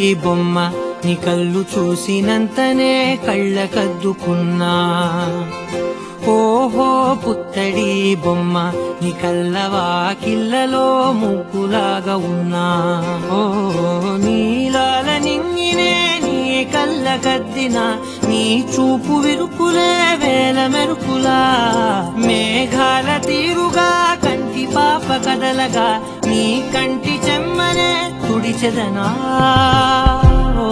బొమ్మ నీ కళ్ళు చూసినంతనే కళ్ళకద్దుకున్నా ఓహో పుత్తడి బొమ్మ నీ కళ్ళవాకిళ్ళలో ముగ్గులాగా ఉన్నా ఓ నీలాల నింగినే నీ కళ్ళకద్దిన నీ చూపు విరుపులే వేల మెరుపులా మేఘాల తీరుగా కంటి పాప కదలగా నీ కంటి చెమ్మనే తుడిచెదనా ఓ,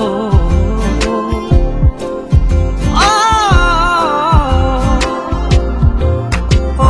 ఆ, ఓ,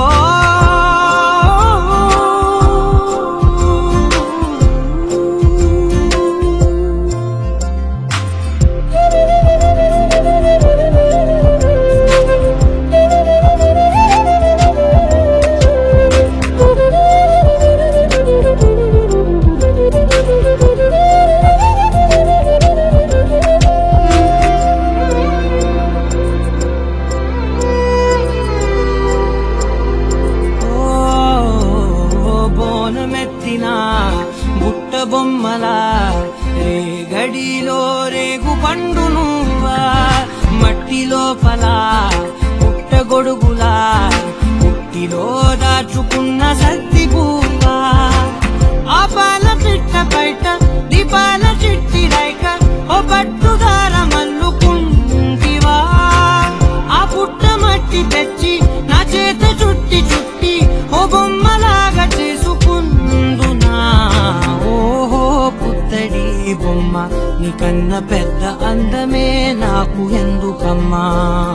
ఓ బోనమెత్తిన బుట్ట బొమ్మలా రేగడిలో రేగు పండు నువ్వా మట్టి లోపల పుట్ట గొడుగులా పుట్టిలో దాచుకున్న సత్తి పువ్వా ఆ పాల పిట్ట బయట దీపాల చిట్టి రైక ఓ పట్టుదార మల్లుకుంటివా ఆ పుట్ట మట్టి తెచ్చి నా చేత చుట్టి చుట్టి ఓ బొమ్మలాగా చేసుకుందునా ఓహో పుత్తడి బొమ్మ నీకన్న పెద్ద అందమే నాకు ఎందుకమ్మా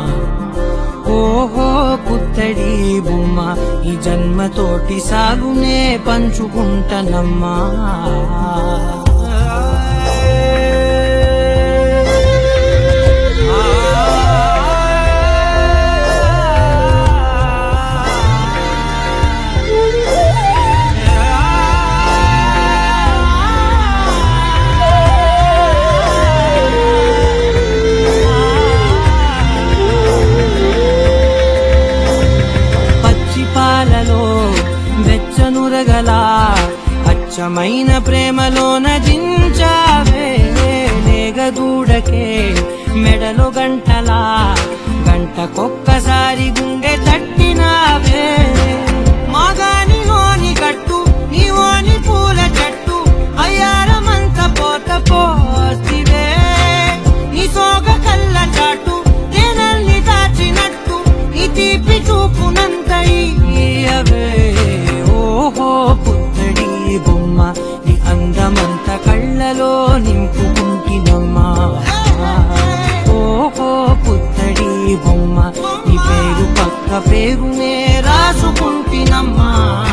ఓహో పుత్తడి బొమ్మ ఈ జన్మతోటి సాగునే పంచుకుంటనమ్మా పచ్చి పాలలో వెచ్చనురగల అచ్చమైన ప్రేమలోన జించావే లేగదూడకే మెడలో గంటలా గంటకొక్కసారి గుండె తట్టినావే మాగాని ఓని కట్టు నీ ఓని పూల చెట్టు అయ్యారమంత పోత పోస్తివే నీ సోగ కళ్ళ చాటు తేనల్ని దాచినట్టు నీ తీపి చూపునంత ఇయ్యవే ఓహో పుత్తడి బొమ్మ నీ అందమంత కళ్ళలో నింపుకుంటినమ్మా ఓహో పుత్తడి బొమ్మ నీ పేరు పక్క పేరునే రాసుకుంటినమ్మా